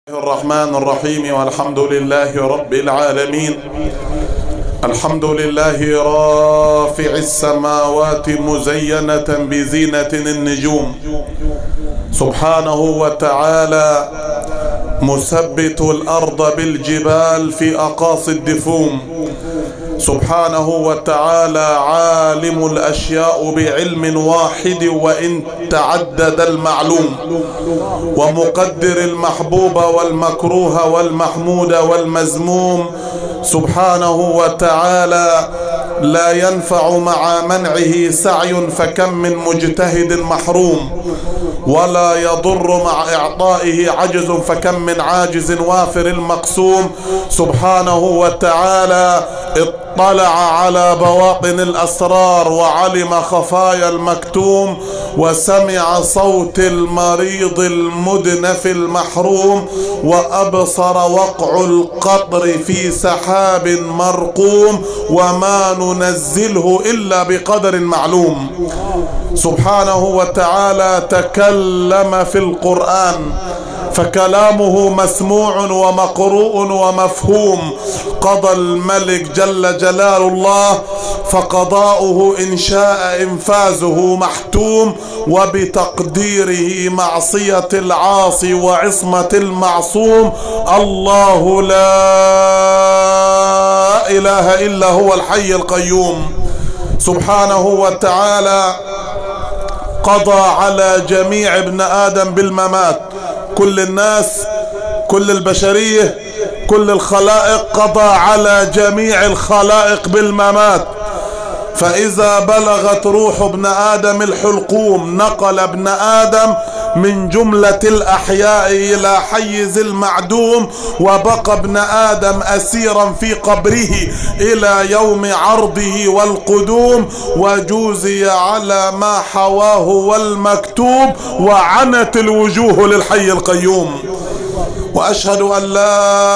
الرحمن الرحيم والحمد لله رب العالمين الحمد لله رافع السماوات مزينة بزينة النجوم سبحانه وتعالى مثبت الأرض بالجبال في أقاصي الدفوم سبحانه وتعالى عالم الأشياء بعلم واحد وإن تعدد المعلوم ومقدر المحبوب والمكروه والمحمود والمزموم سبحانه وتعالى لا ينفع مع منعه سعي فكم من مجتهد محروم ولا يضر مع إعطائه عجز فكم من عاجز وافر المقسوم سبحانه وتعالى اطلع على بواطن الأسرار وعلم خفايا المكتوم وسمع صوت المريض المدنف المحروم وأبصر وقع القطر في سحاب مرقوم وما ننزله إلا بقدر معلوم سبحانه وتعالى تكلم في القرآن فكلامه مسموع ومقروء ومفهوم قضى الملك جل جلال الله فقضاؤه إن شاء إنفاذه محتوم وبتقديره معصية العاصي وعصمة المعصوم الله لا إله إلا هو الحي القيوم سبحانه وتعالى قضى على جميع ابن آدم بالممات كل الناس كل البشرية كل الخلائق قضى على جميع الخلائق بالممات فإذا بلغت روح ابن آدم الحلقوم نقل ابن آدم من جملة الأحياء إلى حيز المعدوم وبقى ابن آدم أسيرا في قبره إلى يوم عرضه والقدوم وجوزي على ما حواه والمكتوب وعنت الوجوه للحي القيوم واشهد ان لا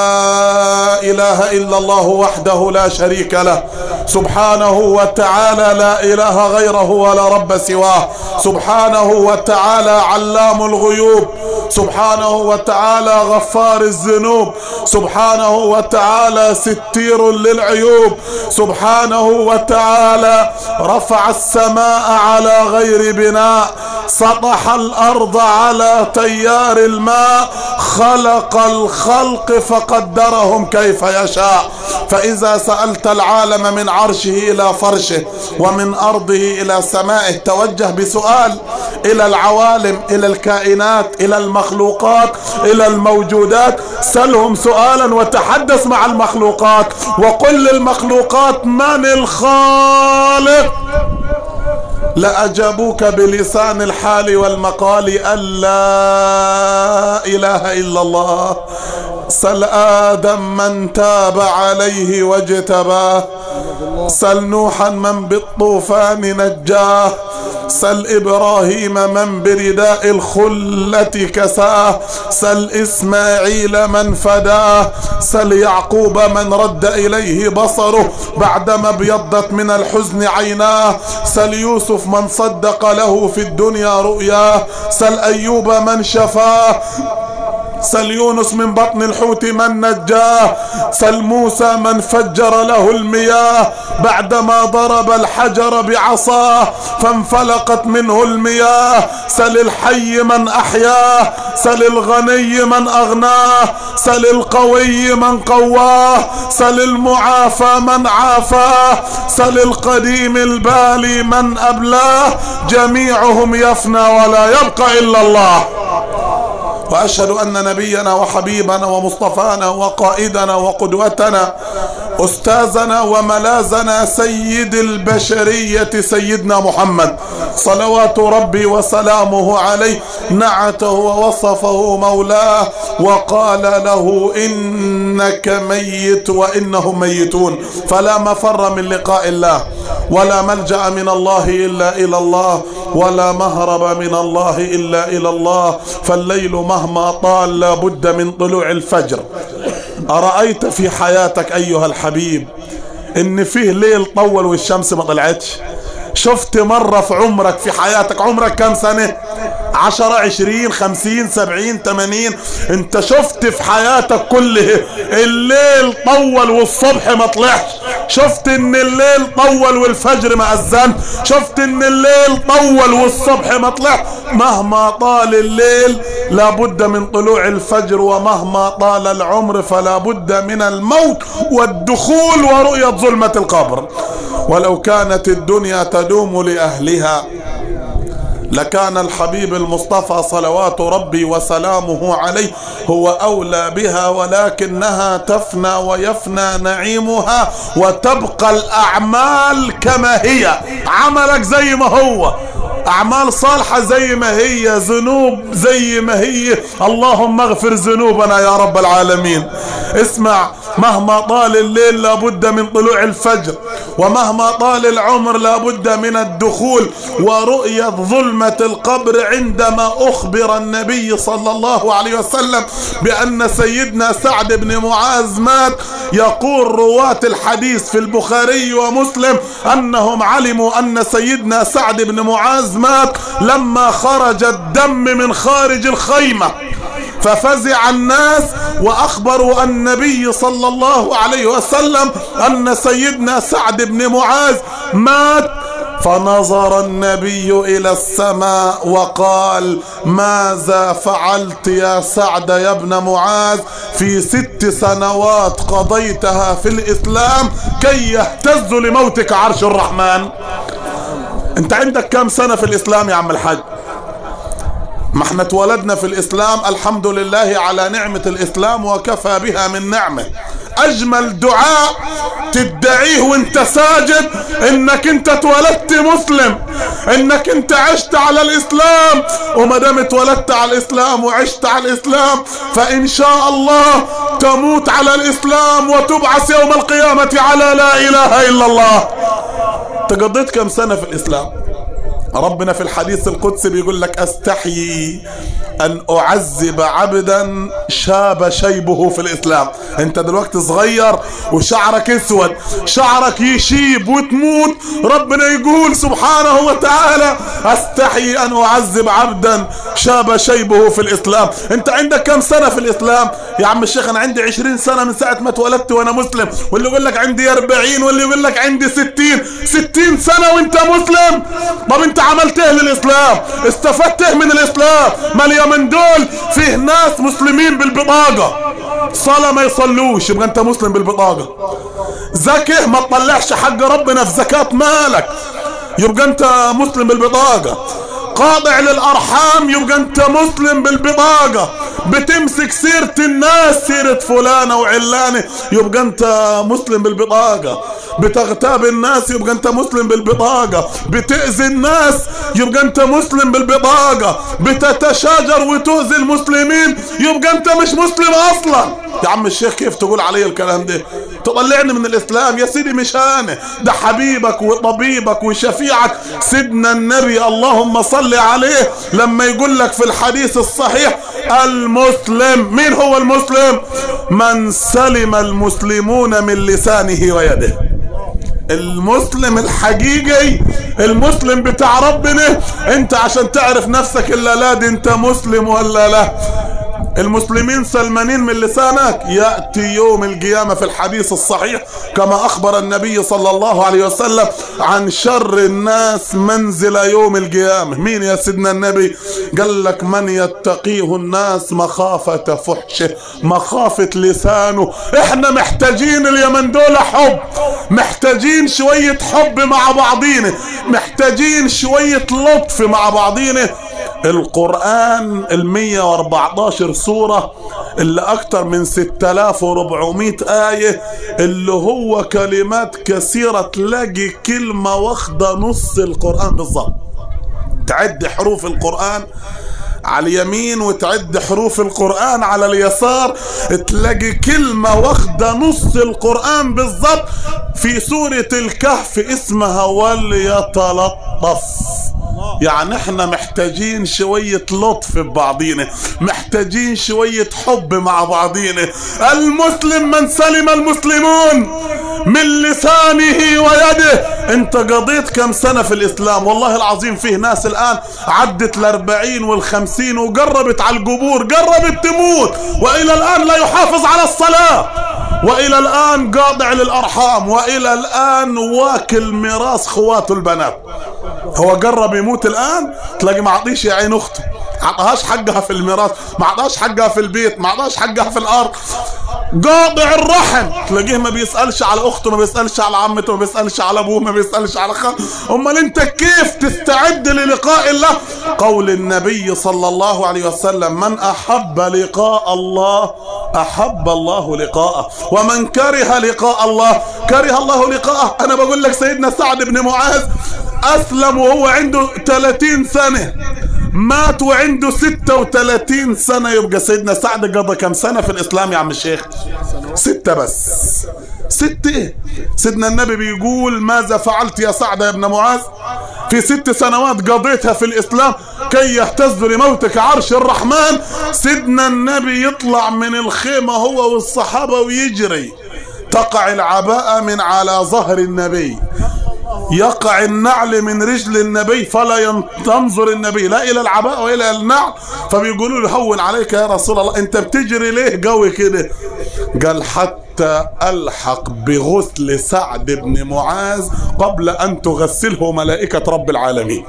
اله الا الله وحده لا شريك له سبحانه وتعالى لا اله غيره ولا رب سواه سبحانه وتعالى علام الغيوب سبحانه وتعالى غفار الذنوب سبحانه وتعالى ستير للعيوب سبحانه وتعالى رفع السماء على غير بناء سطح الارض على تيار الماء خلق الخلق فقدرهم كيف يشاء فاذا سالت العالم من عرشه الى فرشه ومن ارضه الى سمائه توجه بسؤال الى العوالم الى الكائنات الى المخلوقات الى الموجودات سلهم سؤالا وتحدث مع المخلوقات وقل للمخلوقات من الخالق لأجابوك بلسان الحال والمقال أن لا إله إلا الله سل آدم من تاب عليه واجتباه سل نوحا من بالطوفان نجاه سل إبراهيم من برداء الخلة كساه سل إسماعيل من فداه سل يعقوب من رد إليه بصره بعدما ابيضت من الحزن عيناه سل يوسف من صدق له في الدنيا رؤياه سل أيوب من شفاه سل يونس من بطن الحوت من نجاه سل موسى من فجر له المياه بعدما ضرب الحجر بعصاه فانفلقت منه المياه سل الحي من احياه سل الغني من اغناه سل القوي من قواه سل المعافى من عافاه سل القديم البالي من ابلاه جميعهم يفنى ولا يبقى الا الله واشهد ان نبينا وحبيبنا ومصطفانا وقائدنا وقدوتنا استاذنا وملاذنا سيد البشريه سيدنا محمد صلوات ربي وسلامه عليه نعته ووصفه مولاه وقال له انك ميت وانهم ميتون فلا مفر من لقاء الله ولا ملجا من الله الا الى الله ولا مهرب من الله الا الى الله فالليل مهما طال لابد من طلوع الفجر ارايت في حياتك ايها الحبيب ان فيه ليل طول والشمس ما طلعتش شفت مرة في عمرك في حياتك عمرك كم سنة عشرة عشرين خمسين سبعين تمانين انت شفت في حياتك كله الليل طول والصبح ما طلعش شفت ان الليل طول والفجر ما اذن شفت ان الليل طول والصبح ما طلع مهما طال الليل لابد من طلوع الفجر ومهما طال العمر فلا بد من الموت والدخول ورؤية ظلمة القبر ولو كانت الدنيا تدوم لأهلها لكان الحبيب المصطفى صلوات ربي وسلامه عليه هو أولى بها ولكنها تفنى ويفنى نعيمها وتبقى الأعمال كما هي عملك زي ما هو أعمال صالحة زي ما هي ذنوب زي ما هي اللهم اغفر ذنوبنا يا رب العالمين اسمع مهما طال الليل لابد من طلوع الفجر ومهما طال العمر لابد من الدخول ورؤية ظلمة القبر عندما أخبر النبي صلى الله عليه وسلم بأن سيدنا سعد بن معاذ مات يقول رواة الحديث في البخاري ومسلم أنهم علموا أن سيدنا سعد بن معاذ مات لما خرج الدم من خارج الخيمة ففزع الناس واخبروا النبي صلى الله عليه وسلم ان سيدنا سعد بن معاذ مات فنظر النبي الى السماء وقال ماذا فعلت يا سعد يا ابن معاذ في ست سنوات قضيتها في الاسلام كي يهتز لموتك عرش الرحمن انت عندك كم سنة في الاسلام يا عم الحاج ما احنا اتولدنا في الاسلام الحمد لله على نعمة الاسلام وكفى بها من نعمة اجمل دعاء تدعيه وانت ساجد انك انت اتولدت مسلم انك انت عشت على الاسلام وما دام اتولدت على الاسلام وعشت على الاسلام فان شاء الله تموت على الاسلام وتبعث يوم القيامة على لا اله الا الله تقضيت كم سنة في الاسلام ربنا في الحديث القدسي بيقول لك استحيي ان اعذب عبدا شاب شيبه في الاسلام انت دلوقتي صغير وشعرك اسود شعرك يشيب وتموت ربنا يقول سبحانه وتعالى استحيي ان اعذب عبدا شاب شيبه في الاسلام انت عندك كم سنة في الاسلام يا عم الشيخ انا عندي عشرين سنة من ساعة ما اتولدت وانا مسلم واللي يقول لك عندي اربعين واللي يقول لك عندي ستين ستين سنة وانت مسلم طب انت عملت ايه للاسلام استفدت ايه من الاسلام ما اليمن دول فيه ناس مسلمين بالبطاقة صلاة ما يصلوش يبقى انت مسلم بالبطاقة زكاه ما تطلعش حق ربنا في زكاة مالك يبقى انت مسلم بالبطاقة قاطع للارحام يبقى انت مسلم بالبطاقة بتمسك سيرة الناس سيرة فلانة وعلانة يبقى انت مسلم بالبطاقة بتغتاب الناس يبقى انت مسلم بالبطاقة بتأذي الناس يبقى انت مسلم بالبطاقة بتتشاجر وتؤذي المسلمين يبقى انت مش مسلم اصلا يا عم الشيخ كيف تقول علي الكلام ده تطلعني من الاسلام يا سيدي مش انا ده حبيبك وطبيبك وشفيعك سيدنا النبي اللهم صل عليه لما يقول لك في الحديث الصحيح المسلم مين هو المسلم من سلم المسلمون من لسانه ويده المسلم الحقيقي المسلم بتاع ربنا انت عشان تعرف نفسك الا لا دي انت مسلم ولا لا المسلمين سلمانين من لسانك يأتي يوم القيامة في الحديث الصحيح كما أخبر النبي صلى الله عليه وسلم عن شر الناس منزل يوم القيامة مين يا سيدنا النبي قال لك من يتقيه الناس مخافة فحشه مخافة لسانه احنا محتاجين اليمن دول حب محتاجين شوية حب مع بعضينا محتاجين شوية لطف مع بعضينا القرآن المية واربعتاشر سورة اللي اكتر من 6400 آية اللي هو كلمات كثيرة تلاقي كلمة واخدة نص القرآن بالظبط تعد حروف القرآن على اليمين وتعد حروف القرآن على اليسار تلاقي كلمة واخدة نص القرآن بالظبط في سورة الكهف اسمها وليتلطف يعني احنا محتاجين شوية لطف ببعضينا محتاجين شوية حب مع بعضينا المسلم من سلم المسلمون من لسانه ويده انت قضيت كم سنة في الاسلام والله العظيم فيه ناس الان عدت الاربعين والخمسين وقربت على القبور قربت تموت والى الان لا يحافظ على الصلاة والى الان قاطع للارحام والى الان واكل ميراث خواته البنات هو قرب يموت الان تلاقي ما عطيش يا عين اخته عطاهاش حقها في الميراث ما عطاهاش حقها في البيت ما عطاهاش حقها في الارض قاطع الرحم تلاقيه ما بيسألش على اخته ما بيسألش على عمته ما بيسألش على ابوه ما بيسألش على خال امال انت كيف تستعد للقاء الله قول النبي صلى الله عليه وسلم من احب لقاء الله احب الله لقاءه ومن كره لقاء الله كره الله لقاءه انا بقول لك سيدنا سعد بن معاذ اسلم وهو عنده 30 سنه مات وعنده 36 سنة يبقى سيدنا سعد قضى كم سنة في الإسلام يا عم الشيخ ستة بس ستة سيدنا النبي بيقول ماذا فعلت يا سعد يا ابن معاذ في ست سنوات قضيتها في الإسلام كي يهتز لموتك عرش الرحمن سيدنا النبي يطلع من الخيمة هو والصحابة ويجري تقع العباءة من على ظهر النبي يقع النعل من رجل النبي فلا تنظر النبي لا الى العباء والى النعل فبيقولوا له هون عليك يا رسول الله انت بتجري ليه قوي كده قال حتى الحق بغسل سعد بن معاذ قبل ان تغسله ملائكه رب العالمين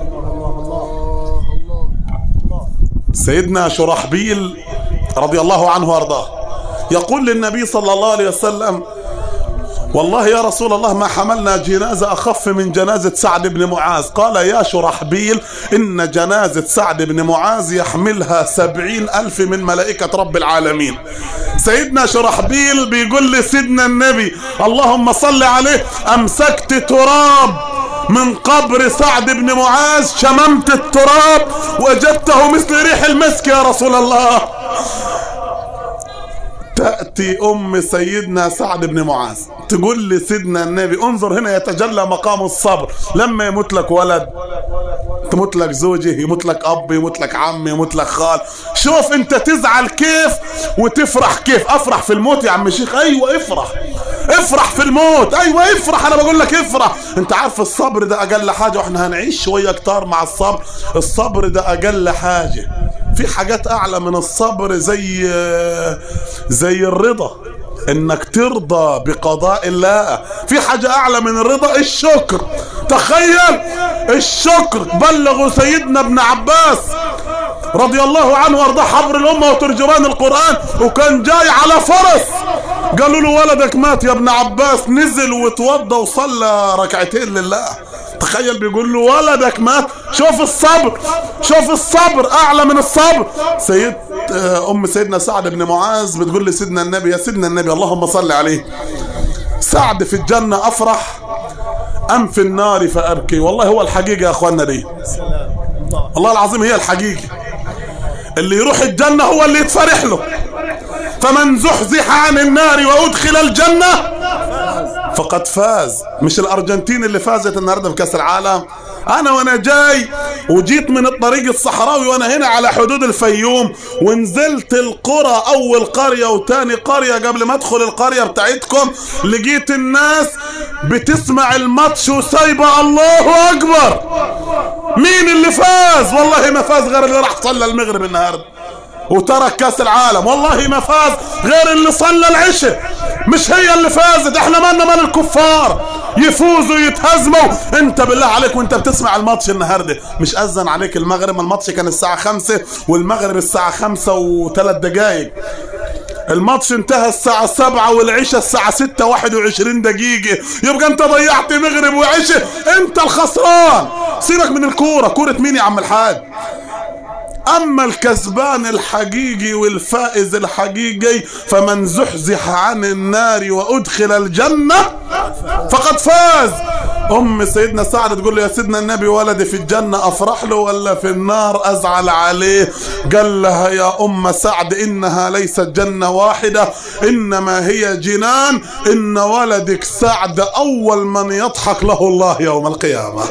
سيدنا شرحبيل رضي الله عنه وارضاه يقول للنبي صلى الله عليه وسلم والله يا رسول الله ما حملنا جنازة أخف من جنازة سعد بن معاذ قال يا شرحبيل إن جنازة سعد بن معاذ يحملها سبعين ألف من ملائكة رب العالمين سيدنا شرحبيل بيقول لسيدنا النبي اللهم صل عليه أمسكت تراب من قبر سعد بن معاذ شممت التراب وجدته مثل ريح المسك يا رسول الله تأتي أم سيدنا سعد بن معاذ تقول لسيدنا النبي انظر هنا يتجلى مقام الصبر لما يموت لك ولد تموت لك زوجي يموت لك اب يموت لك عم يموت لك خال شوف انت تزعل كيف وتفرح كيف افرح في الموت يا عم الشيخ ايوه افرح افرح في الموت ايوه افرح انا بقول لك افرح انت عارف الصبر ده اقل حاجه واحنا هنعيش شويه كتار مع الصبر الصبر ده اقل حاجه في حاجات اعلى من الصبر زي زي الرضا انك ترضى بقضاء الله في حاجة اعلى من الرضا الشكر تخيل الشكر بلغوا سيدنا ابن عباس رضي الله عنه وارضاه حبر الامه وترجمان القران وكان جاي على فرس قالوا له ولدك مات يا ابن عباس نزل وتوضى وصلى ركعتين لله تخيل بيقول له ولدك مات شوف الصبر شوف الصبر اعلى من الصبر سيد ام سيدنا سعد بن معاذ بتقول لسيدنا النبي يا سيدنا النبي اللهم صل عليه سعد في الجنة افرح ام في النار فابكي والله هو الحقيقة يا اخواننا دي والله العظيم هي الحقيقة اللي يروح الجنة هو اللي يتفرح له فمن زحزح عن النار وادخل الجنة فقد فاز مش الارجنتين اللي فازت النهارده في كاس العالم انا وانا جاي وجيت من الطريق الصحراوي وانا هنا على حدود الفيوم ونزلت القرى اول قريه وتاني قريه قبل ما ادخل القريه بتاعتكم لقيت الناس بتسمع الماتش وسايبه الله اكبر مين اللي فاز والله ما فاز غير اللي راح صلى المغرب النهارده وترك كاس العالم والله ما فاز غير اللي صلى العشاء مش هي اللي فازت احنا مالنا مال الكفار يفوزوا يتهزموا انت بالله عليك وانت بتسمع الماتش النهارده مش اذن عليك المغرب الماتش كان الساعه خمسة والمغرب الساعه خمسة وثلاث دقايق الماتش انتهى الساعة سبعة والعشاء الساعة ستة واحد وعشرين دقيقة يبقى انت ضيعت مغرب وعشاء انت الخسران سيبك من الكورة كورة مين يا عم الحاج اما الكسبان الحقيقي والفائز الحقيقي فمن زحزح عن النار وادخل الجنة فقد فاز ام سيدنا سعد تقول له يا سيدنا النبي ولدي في الجنة افرح له ولا في النار ازعل عليه قال لها يا ام سعد انها ليست جنة واحدة انما هي جنان ان ولدك سعد اول من يضحك له الله يوم القيامة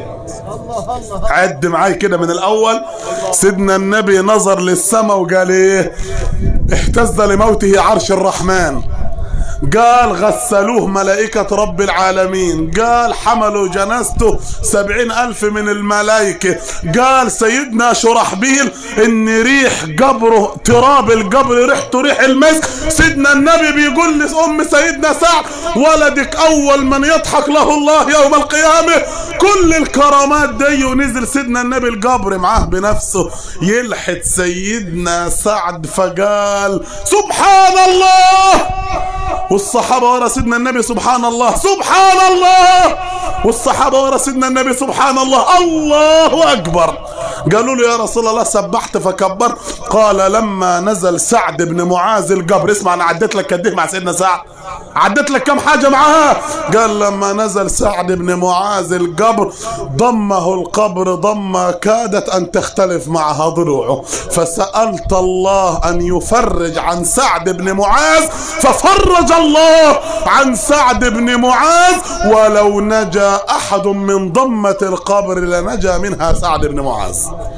عد معاي كده من الاول سيدنا النبي نظر للسماء وقال ايه اهتز لموته عرش الرحمن قال غسلوه ملائكة رب العالمين قال حملوا جنازته سبعين ألف من الملائكة قال سيدنا شرحبيل إن ريح قبره تراب القبر ريحته ريح المسك سيدنا النبي بيقول لأم سيدنا سعد ولدك أول من يضحك له الله يوم القيامة كل الكرامات دي ونزل سيدنا النبي القبر معاه بنفسه يلحد سيدنا سعد فقال سبحان الله والصحابة ورا سيدنا النبي سبحان الله سبحان الله والصحابة ورا سيدنا النبي سبحان الله الله أكبر قالوا له يا رسول الله سبحت فكبر قال لما نزل سعد بن معاذ القبر اسمع أنا عديت لك قد مع سيدنا سعد عدت لك كم حاجة معاها قال لما نزل سعد بن معاذ القبر ضمه القبر ضمة كادت أن تختلف معها ضلوعه فسألت الله أن يفرج عن سعد بن معاذ ففرج الله عن سعد بن معاذ ولو نجا أحد من ضمة القبر لنجا منها سعد بن معاذ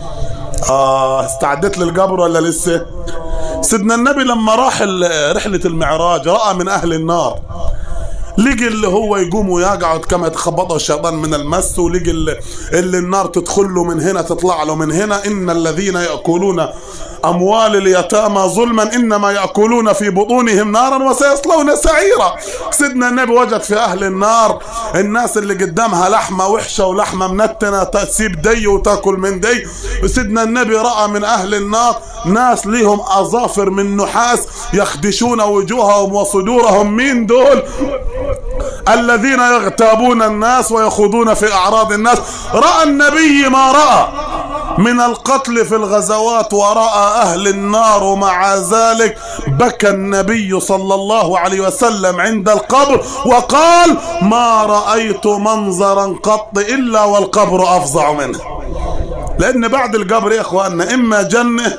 آه استعدت للقبر ولا لسه سيدنا النبي لما راح رحلة المعراج رأى من أهل النار لقي اللي هو يقوم ويقعد كما يتخبطه الشيطان من المس ولقي اللي, اللي النار تدخل له من هنا تطلع له من هنا إن الذين يأكلون أموال اليتامى ظلما إنما يأكلون في بطونهم نارا وسيصلون سعيرا سيدنا النبي وجد في أهل النار الناس اللي قدامها لحمة وحشة ولحمة منتنة تسيب دي وتاكل من دي وسيدنا النبي رأى من أهل النار ناس ليهم أظافر من نحاس يخدشون وجوههم وصدورهم مين دول الذين يغتابون الناس ويخوضون في أعراض الناس رأى النبي ما رأى من القتل في الغزوات ورأى أهل النار ومع ذلك بكى النبي صلى الله عليه وسلم عند القبر وقال ما رأيت منظرا قط إلا والقبر أفظع منه لأن بعد القبر يا إخواننا إما جنة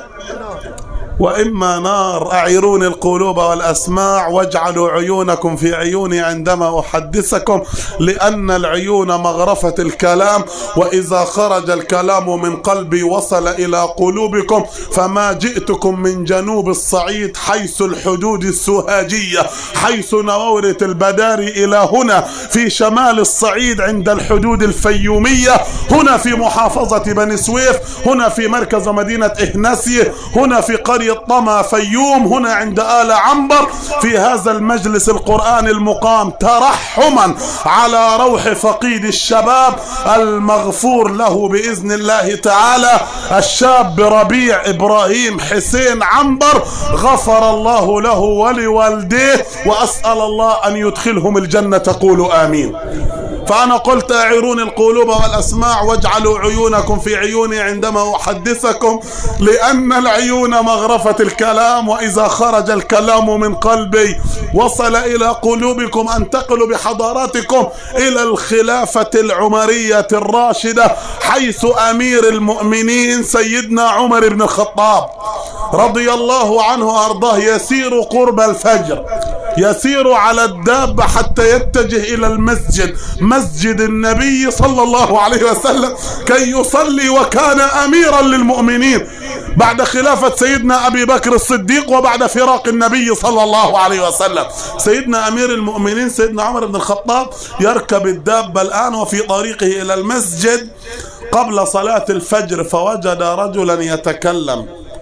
وإما نار أعيروني القلوب والأسماع واجعلوا عيونكم في عيوني عندما أحدثكم لأن العيون مغرفة الكلام وإذا خرج الكلام من قلبي وصل إلى قلوبكم فما جئتكم من جنوب الصعيد حيث الحدود السوهاجية حيث نوورة البداري إلى هنا في شمال الصعيد عند الحدود الفيومية هنا في محافظة بني سويف هنا في مركز مدينة إهناسية هنا في قرية طما فيوم هنا عند آل عنبر في هذا المجلس القرآن المقام ترحما على روح فقيد الشباب المغفور له بإذن الله تعالى الشاب ربيع إبراهيم حسين عنبر غفر الله له ولوالديه وأسأل الله أن يدخلهم الجنة قولوا آمين فأنا قلت أعيروني القلوب والأسماع واجعلوا عيونكم في عيوني عندما أحدثكم لأن العيون مغرفة الكلام وإذا خرج الكلام من قلبي وصل إلى قلوبكم أنتقل بحضاراتكم إلى الخلافة العمرية الراشدة حيث أمير المؤمنين سيدنا عمر بن الخطاب رضي الله عنه وأرضاه يسير قرب الفجر يسير على الدابة حتى يتجه إلى المسجد مسجد النبي صلى الله عليه وسلم كي يصلي وكان أميرا للمؤمنين بعد خلافة سيدنا أبي بكر الصديق وبعد فراق النبي صلى الله عليه وسلم سيدنا أمير المؤمنين سيدنا عمر بن الخطاب يركب الدابة الآن وفي طريقه إلى المسجد قبل صلاة الفجر فوجد رجلا يتكلم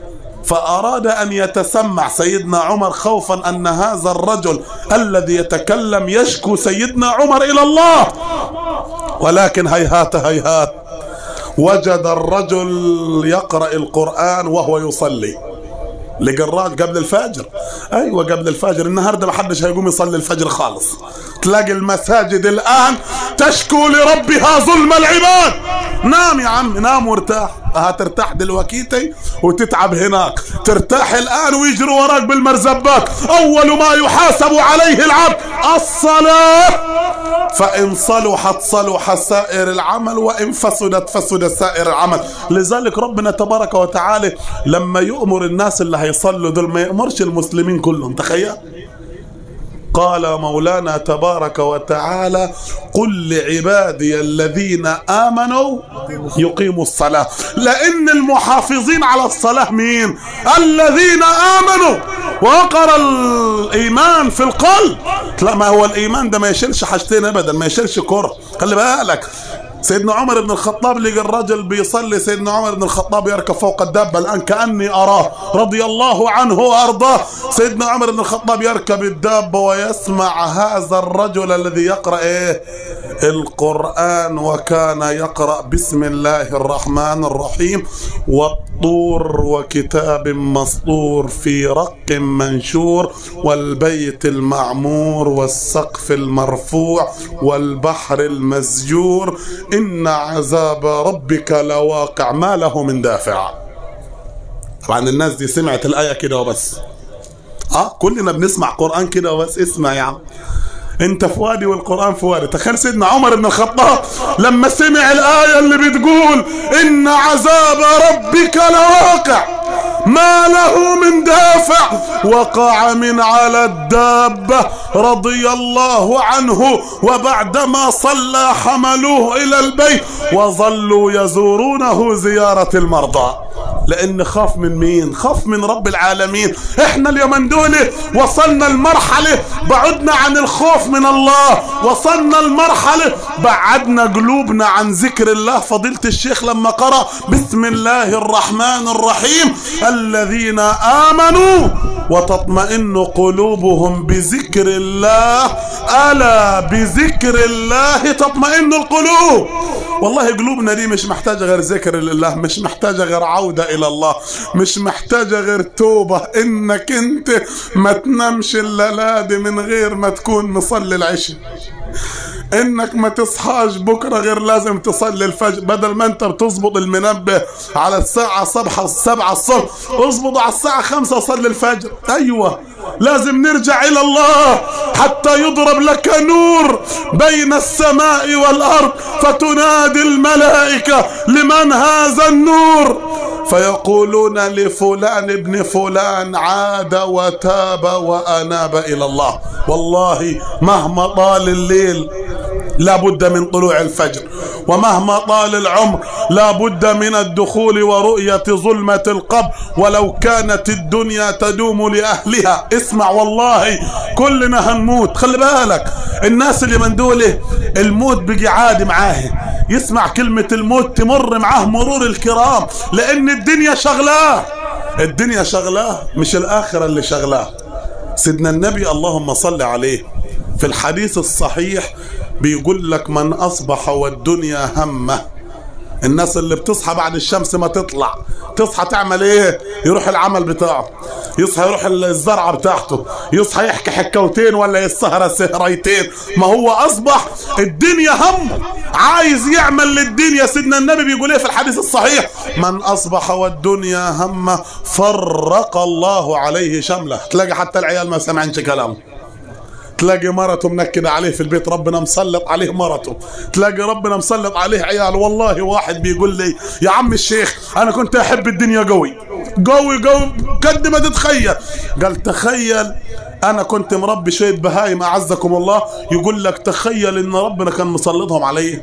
فأراد أن يتسمع سيدنا عمر خوفا أن هذا الرجل الذي يتكلم يشكو سيدنا عمر إلى الله ولكن هيهات هيهات وجد الرجل يقرأ القرآن وهو يصلي لقى الراجل قبل الفجر ايوه قبل الفجر النهارده ما حدش هيقوم يصلي الفجر خالص تلاقي المساجد الان تشكو لربها ظلم العباد نام يا عم نام وارتاح هترتاح دلوقتي وتتعب هناك ترتاح الان ويجروا وراك بالمرزبات اول ما يحاسب عليه العبد الصلاه فان صلحت صلح سائر العمل وان فسدت فسد سائر العمل لذلك ربنا تبارك وتعالى لما يؤمر الناس اللي هيصلوا دول ما يأمرش المسلمين كلهم تخيل قال مولانا تبارك وتعالى قل لعبادي الذين آمنوا يقيموا الصلاة لأن المحافظين على الصلاة مين الذين آمنوا وقر الإيمان في القلب لا ما هو الإيمان ده ما يشيلش حاجتين أبدا ما يشيلش كرة خلي بالك سيدنا عمر بن الخطاب لقى الرجل بيصلي سيدنا عمر بن الخطاب يركب فوق الدابة الآن كأني أراه رضي الله عنه وأرضاه سيدنا عمر بن الخطاب يركب الدابة ويسمع هذا الرجل الذي يقرأ إيه القرآن وكان يقرأ بسم الله الرحمن الرحيم والطور وكتاب مسطور في رق منشور والبيت المعمور والسقف المرفوع والبحر المسجور إن عذاب ربك لواقع ما له من دافع طبعا الناس دي سمعت الآية كده وبس اه كلنا بنسمع قرآن كده وبس اسمع يا عم انت في وادي والقرآن في وادي تخيل سيدنا عمر بن الخطاب لما سمع الآية اللي بتقول إن عذاب ربك لواقع ما له من دافع وقع من على الدابة رضي الله عنه وبعدما صلى حملوه إلى البيت وظلوا يزورونه زيارة المرضى لان خاف من مين خاف من رب العالمين احنا اليومين دول وصلنا المرحلة بعدنا عن الخوف من الله وصلنا المرحلة بعدنا قلوبنا عن ذكر الله فضيلة الشيخ لما قرأ بسم الله الرحمن الرحيم الذين آمنوا وتطمئن قلوبهم بذكر الله ألا بذكر الله تطمئن القلوب والله قلوبنا دي مش محتاجة غير ذكر لله مش محتاجة غير عودة إلى الله مش محتاجة غير توبة إنك أنت ما تنامش الليلة دي من غير ما تكون مصلي العشاء انك ما تصحاش بكره غير لازم تصلي الفجر بدل ما انت بتظبط المنبه على الساعه صبح سبعة الصبح اظبط على الساعه خمسة صلي الفجر ايوه لازم نرجع الى الله حتى يضرب لك نور بين السماء والارض فتنادي الملائكه لمن هذا النور فيقولون لفلان ابن فلان عاد وتاب واناب الى الله والله مهما طال الليل لا بد من طلوع الفجر ومهما طال العمر لا بد من الدخول ورؤية ظلمة القبر ولو كانت الدنيا تدوم لأهلها اسمع والله كلنا هنموت خلي بالك الناس اللي من دوله الموت بيجي عادي معاه يسمع كلمة الموت تمر معاه مرور الكرام لأن الدنيا شغلاه الدنيا شغلاه مش الآخرة اللي شغلاه سيدنا النبي اللهم صل عليه في الحديث الصحيح بيقول لك من أصبح والدنيا همه الناس اللي بتصحى بعد الشمس ما تطلع تصحى تعمل ايه يروح العمل بتاعه يصحى يروح الزرعة بتاعته يصحى يحكي حكوتين ولا يسهر سهريتين ما هو اصبح الدنيا همه عايز يعمل للدنيا سيدنا النبي بيقول ايه في الحديث الصحيح من اصبح والدنيا همه فرق الله عليه شمله تلاقي حتى العيال ما سمعنش كلامه تلاقي مرته منكدة عليه في البيت ربنا مسلط عليه مرته تلاقي ربنا مسلط عليه عيال والله واحد بيقول لي يا عم الشيخ انا كنت احب الدنيا قوي قوي قوي قد ما تتخيل قال تخيل انا كنت مربي شويه بهايم اعزكم الله يقول لك تخيل ان ربنا كان مسلطهم عليه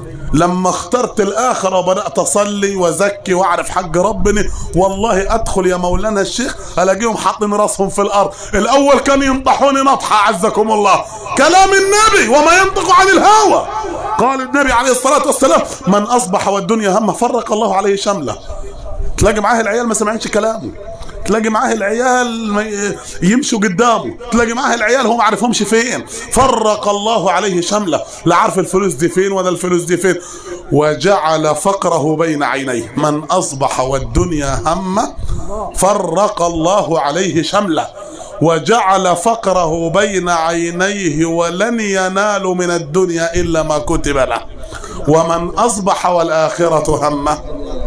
لما اخترت الآخرة وبدأت أصلي وزكي وأعرف حق ربنا والله أدخل يا مولانا الشيخ ألاقيهم حاطين راسهم في الأرض الأول كان ينطحوني نطحة عزكم الله كلام النبي وما ينطق عن الهوى قال النبي عليه الصلاة والسلام من أصبح والدنيا همه فرق الله عليه شمله تلاقي معاه العيال ما سمعينش كلامه تلاقي معاه العيال يمشوا قدامه تلاقي معاه العيال هو ما عارفهمش فين فرق الله عليه شمله لا عارف الفلوس دي فين ولا الفلوس دي فين وجعل فقره بين عينيه من اصبح والدنيا همه فرق الله عليه شمله وجعل فقره بين عينيه ولن ينال من الدنيا الا ما كتب له ومن اصبح والاخره همه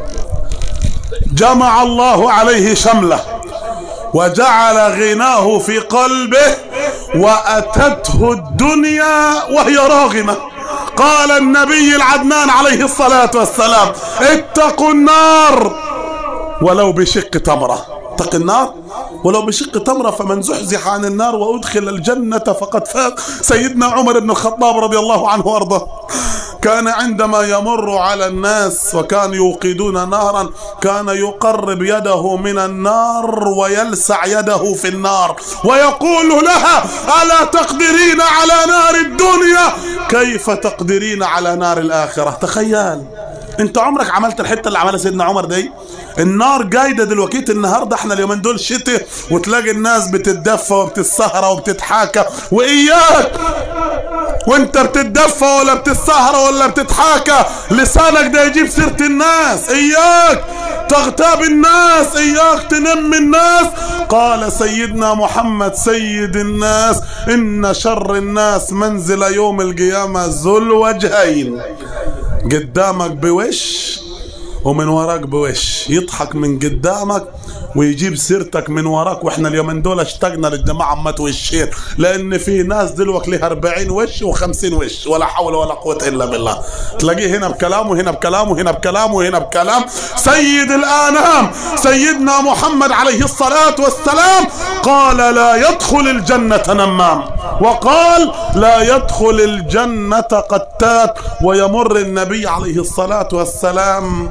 جمع الله عليه شمله وجعل غناه في قلبه واتته الدنيا وهي راغمه قال النبي العدنان عليه الصلاه والسلام اتقوا النار ولو بشق تمره اتق النار ولو بشق تمرة فمن زحزح عن النار وأدخل الجنة فقد فاز سيدنا عمر بن الخطاب رضي الله عنه وأرضاه كان عندما يمر على الناس وكان يوقدون نارا كان يقرب يده من النار ويلسع يده في النار ويقول لها ألا تقدرين على نار الدنيا كيف تقدرين على نار الآخرة تخيل انت عمرك عملت الحته اللي عملها سيدنا عمر دي النار جايده دلوقتي النهارده احنا اليومين دول شتاء وتلاقي الناس بتتدفى وبتتسهر وبتتحاكى واياك وانت بتتدفى ولا بتتسهر ولا بتتحاكى لسانك ده يجيب سيره الناس اياك تغتاب الناس اياك تنم الناس قال سيدنا محمد سيد الناس ان شر الناس منزل يوم القيامه ذو الوجهين قدامك بوش ومن وراك بوش يضحك من قدامك ويجيب سيرتك من وراك واحنا اليومين دول اشتقنا للجماعه امات وشين لان في ناس دلوقتي لها 40 وش و50 وش ولا حول ولا قوه الا بالله تلاقيه هنا بكلام وهنا بكلام وهنا بكلام وهنا بكلام سيد الانام سيدنا محمد عليه الصلاه والسلام قال لا يدخل الجنه نمام وقال لا يدخل الجنه قتات ويمر النبي عليه الصلاه والسلام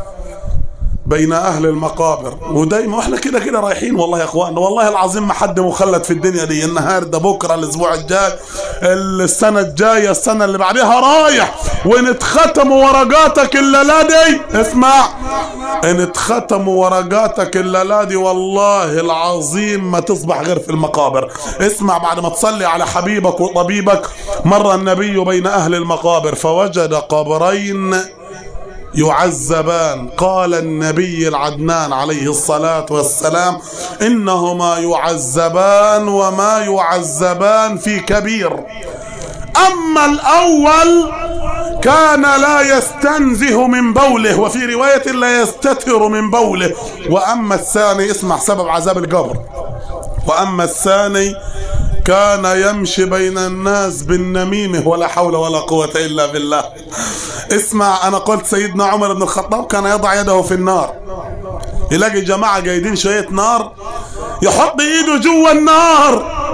بين اهل المقابر ودايما واحنا كده كده رايحين والله يا اخواننا والله العظيم ما حد مخلد في الدنيا دي النهارده بكره الاسبوع الجاي السنه الجايه السنه اللي بعدها رايح وان اتختموا ورقاتك الليله دي اسمع ان اتختموا ورقاتك الليله دي والله العظيم ما تصبح غير في المقابر اسمع بعد ما تصلي على حبيبك وطبيبك مر النبي بين اهل المقابر فوجد قبرين يعذبان قال النبي العدنان عليه الصلاة والسلام إنهما يعذبان وما يعذبان في كبير أما الأول كان لا يستنزه من بوله وفي رواية لا يستتر من بوله وأما الثاني اسمع سبب عذاب القبر وأما الثاني كان يمشي بين الناس بالنميمة ولا حول ولا قوة إلا بالله اسمع أنا قلت سيدنا عمر بن الخطاب كان يضع يده في النار يلاقي جماعة جايدين شوية نار يحط ايده جوا النار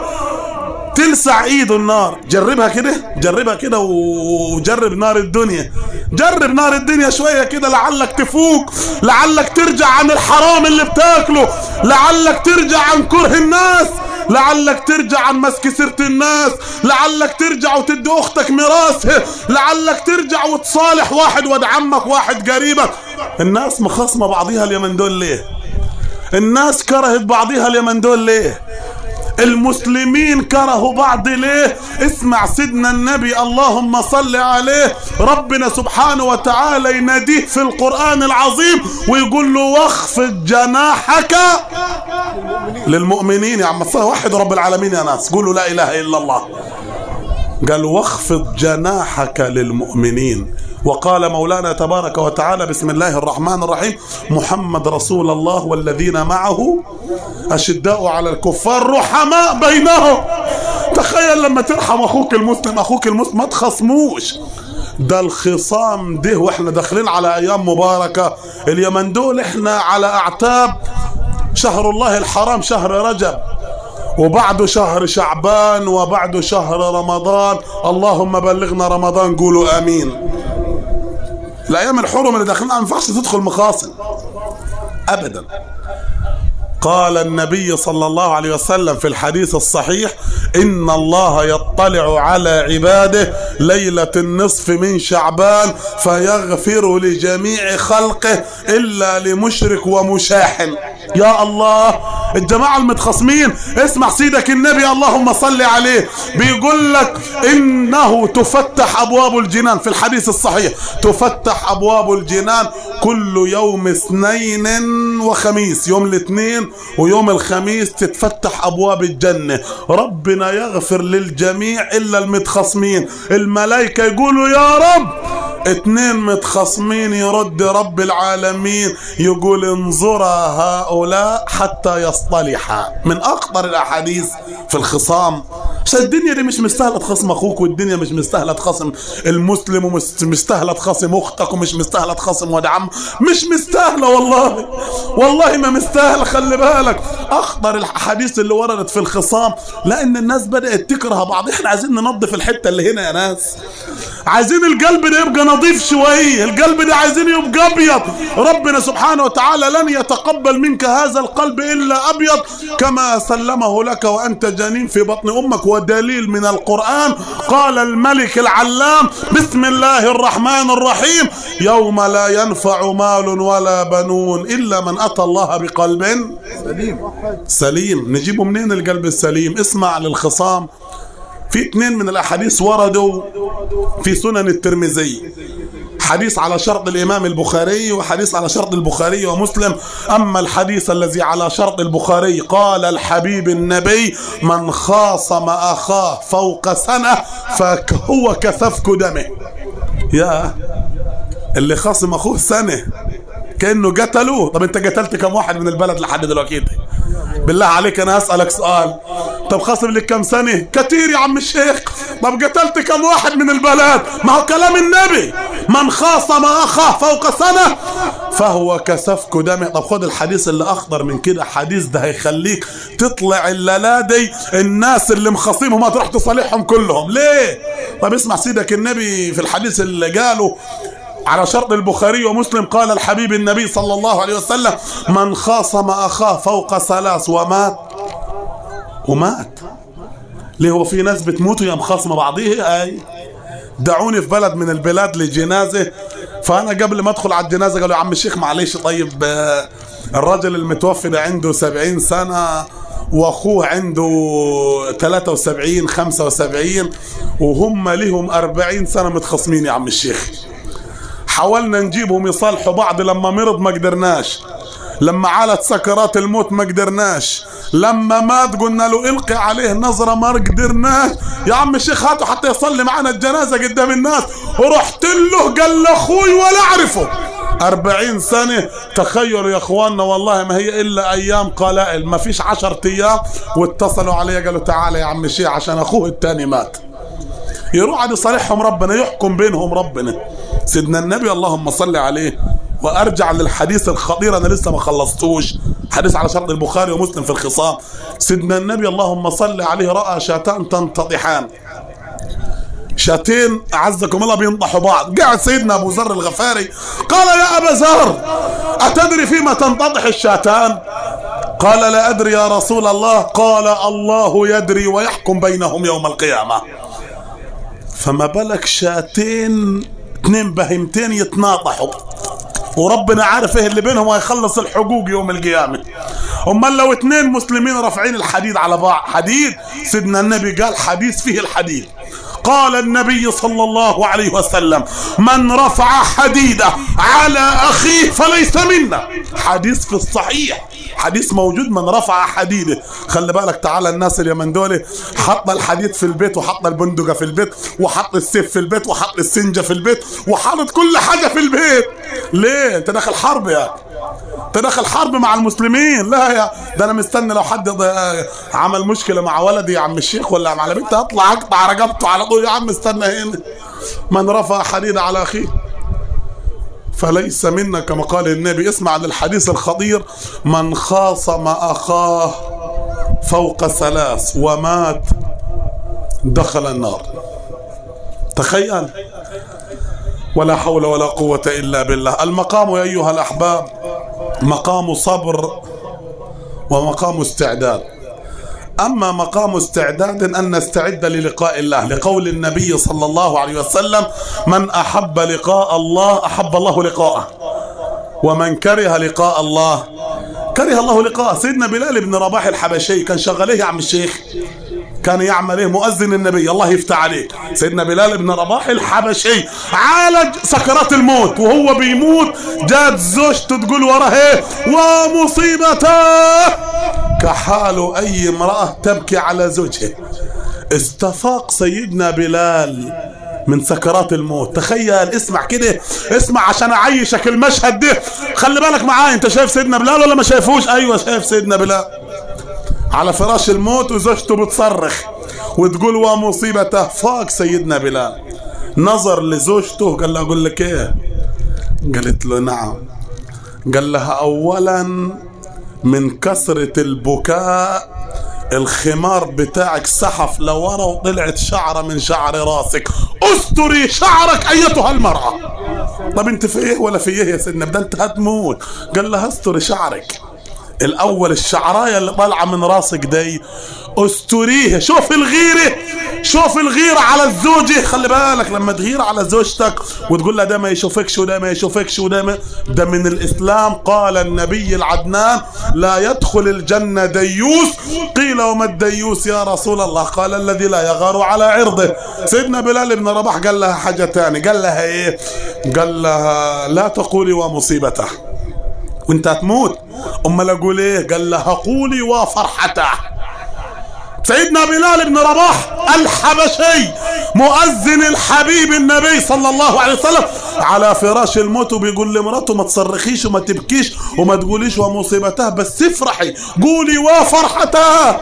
تلسع ايده النار جربها كده جربها كده وجرب نار الدنيا جرب نار الدنيا شوية كده لعلك تفوق لعلك ترجع عن الحرام اللي بتاكله لعلك ترجع عن كره الناس لعلك ترجع عن مسك سيرة الناس لعلك ترجع وتدي اختك ميراثها لعلك ترجع وتصالح واحد ود عمك واحد قريبك الناس مخاصمة بعضيها اليمن دول ليه الناس كرهت بعضيها اليمن دول ليه المسلمين كرهوا بعض ليه اسمع سيدنا النبي اللهم صل عليه ربنا سبحانه وتعالى يناديه في القرآن العظيم ويقول له واخفض جناحك للمؤمنين يا عم واحد رب العالمين يا ناس قولوا لا إله إلا الله قال واخفض جناحك للمؤمنين وقال مولانا تبارك وتعالى بسم الله الرحمن الرحيم محمد رسول الله والذين معه أشداء على الكفار رحماء بينهم تخيل لما ترحم أخوك المسلم أخوك المسلم ما تخصموش ده الخصام ده واحنا داخلين على ايام مباركة اليمن دول احنا على اعتاب شهر الله الحرام شهر رجب وبعده شهر شعبان وبعده شهر رمضان اللهم بلغنا رمضان قولوا امين الايام الحرم اللي داخلين ما ينفعش تدخل مخاصم ابدا قال النبي صلى الله عليه وسلم في الحديث الصحيح إن الله يطلع على عباده ليلة النصف من شعبان فيغفر لجميع خلقه إلا لمشرك ومشاحن يا الله الجماعة المتخصمين اسمع سيدك النبي اللهم صل عليه بيقول لك إنه تفتح أبواب الجنان في الحديث الصحيح تفتح أبواب الجنان كل يوم اثنين وخميس يوم الاثنين ويوم الخميس تتفتح أبواب الجنة ربنا يغفر للجميع إلا المتخصمين الملائكة يقولوا يا رب اتنين متخصمين يرد رب العالمين يقول انظرا هؤلاء حتى يصطلحا من اخطر الاحاديث في الخصام عشان الدنيا دي مش مستاهله تخصم اخوك والدنيا مش مستاهله تخصم المسلم ومش مستاهله تخصم اختك ومش مستاهله تخصم واد عم مش مستاهله والله والله ما مستاهله خلي بالك اخطر الاحاديث اللي وردت في الخصام لان الناس بدات تكره بعض احنا عايزين ننظف الحته اللي هنا يا ناس عايزين القلب ده يبقى نظيف شويه القلب ده عايزين يبقى ابيض ربنا سبحانه وتعالى لن يتقبل منك هذا القلب الا ابيض كما سلمه لك وانت جنين في بطن امك ودليل من القران قال الملك العلام بسم الله الرحمن الرحيم يوم لا ينفع مال ولا بنون الا من اتى الله بقلب سليم سليم نجيبه منين القلب السليم اسمع للخصام في اثنين من الاحاديث وردوا في سنن الترمذي حديث على شرط الامام البخاري وحديث على شرط البخاري ومسلم اما الحديث الذي على شرط البخاري قال الحبيب النبي من خاصم اخاه فوق سنه فهو كسفك دمه يا اللي خاصم اخوه سنه كانه قتلوه طب انت قتلت كم واحد من البلد لحد دلوقتي بالله عليك انا اسالك سؤال طب خاصم لك كم سنه كتير يا عم الشيخ طب قتلت كم واحد من البلد ما هو كلام النبي من خاصم اخاه فوق سنه فهو كسفك دمه طب خد الحديث اللي اخطر من كده حديث ده هيخليك تطلع الليله دي الناس اللي مخاصمهم هتروح تصالحهم كلهم ليه طب اسمع سيدك النبي في الحديث اللي قاله على شرط البخاري ومسلم قال الحبيب النبي صلى الله عليه وسلم من خاصم اخاه فوق ثلاث ومات ومات ليه هو في ناس بتموت وهي مخاصمه بعضيها اي دعوني في بلد من البلاد لجنازه فانا قبل ما ادخل على الجنازه قالوا يا عم الشيخ معلش طيب آه، الراجل المتوفي ده عنده سبعين سنه واخوه عنده 73 75 وهم لهم 40 سنه متخاصمين يا عم الشيخ حاولنا نجيبهم يصالحوا بعض لما مرض ما قدرناش لما عالت سكرات الموت ما قدرناش لما مات قلنا له القي عليه نظرة ما قدرناش يا عم الشيخ هاته حتى يصلي معنا الجنازة قدام الناس ورحت له قال له اخوي ولا اعرفه أربعين سنة تخيلوا يا اخواننا والله ما هي الا ايام قلائل ما فيش عشر ايام واتصلوا علي قالوا تعالى يا عم الشيخ عشان اخوه التاني مات يروح عاد يصالحهم ربنا يحكم بينهم ربنا سيدنا النبي اللهم صل عليه وارجع للحديث الخطير انا لسه ما خلصتوش حديث على شرط البخاري ومسلم في الخصام سيدنا النبي اللهم صل عليه راى شاتان تنتضحان شاتين اعزكم الله بينضحوا بعض قاعد سيدنا ابو ذر الغفاري قال يا ابا ذر اتدري فيما تنتضح الشاتان قال لا ادري يا رسول الله قال الله يدري ويحكم بينهم يوم القيامه فما بالك شاتين اتنين بهيمتين يتناطحوا وربنا عارف ايه اللي بينهم وهيخلص الحقوق يوم القيامة امال لو اتنين مسلمين رافعين الحديد على بعض حديد سيدنا النبي قال حديث فيه الحديد قال النبي صلى الله عليه وسلم من رفع حديده على اخيه فليس منا حديث في الصحيح حديث موجود من رفع حديده خلي بالك تعالى الناس اليمن دول حط الحديد في البيت وحط البندقه في البيت وحط السيف في البيت وحط السنجه في البيت وحاطط كل حاجه في البيت ليه انت داخل حرب يا انت داخل حرب مع المسلمين لا يا ده انا مستني لو حد ض- عمل مشكله مع ولدي يا عم الشيخ ولا مع بنتي اطلع اقطع رقبته على طول يا عم استنى هنا من رفع حديد على اخيه فليس منا كما قال النبي اسمع للحديث الخطير من خاصم اخاه فوق ثلاث ومات دخل النار تخيل ولا حول ولا قوة إلا بالله المقام يا أيها الأحباب مقام صبر ومقام استعداد أما مقام استعداد أن نستعد للقاء الله لقول النبي صلى الله عليه وسلم من أحب لقاء الله أحب الله لقاءه ومن كره لقاء الله كره الله لقاءه سيدنا بلال بن رباح الحبشي كان شغال ايه يا عم الشيخ كان يعمل ايه مؤذن النبي الله يفتح عليك سيدنا بلال بن رباح الحبشي عالج سكرات الموت وهو بيموت جات زوجته تقول وراه ايه ومصيبته كحال اي امرأة تبكي على زوجها استفاق سيدنا بلال من سكرات الموت تخيل اسمع كده اسمع عشان اعيشك المشهد ده خلي بالك معايا انت شايف سيدنا بلال ولا ما شايفوش ايوه شايف سيدنا بلال على فراش الموت وزوجته بتصرخ وتقول ومصيبته فاق سيدنا بلال نظر لزوجته قال له اقول لك ايه قالت له نعم قال لها اولا من كثرة البكاء الخمار بتاعك سحف لورا وطلعت شعرة من شعر راسك استري شعرك ايتها المرأة طب انت في ايه ولا في ايه يا سيدنا ده انت هتموت قال لها استري شعرك الاول الشعرايه اللي طالعه من راسك دي استريها شوف الغيره شوف الغيره على الزوجه خلي بالك لما تغير على زوجتك وتقول لها ده ما يشوفكش وده ما يشوفكش وده ما ده من الاسلام قال النبي العدنان لا يدخل الجنه ديوس قيل وما الديوس يا رسول الله قال الذي لا يغار على عرضه سيدنا بلال بن رباح قال لها حاجه ثانيه قال لها ايه قال لها لا تقولي ومصيبته وانت هتموت امال اقول ايه قال لها قولي وفرحته سيدنا بلال بن رباح الحبشي مؤذن الحبيب النبي صلى الله عليه وسلم على فراش الموت وبيقول لمراته ما تصرخيش وما تبكيش وما تقوليش ومصيبتها بس افرحي قولي وفرحتها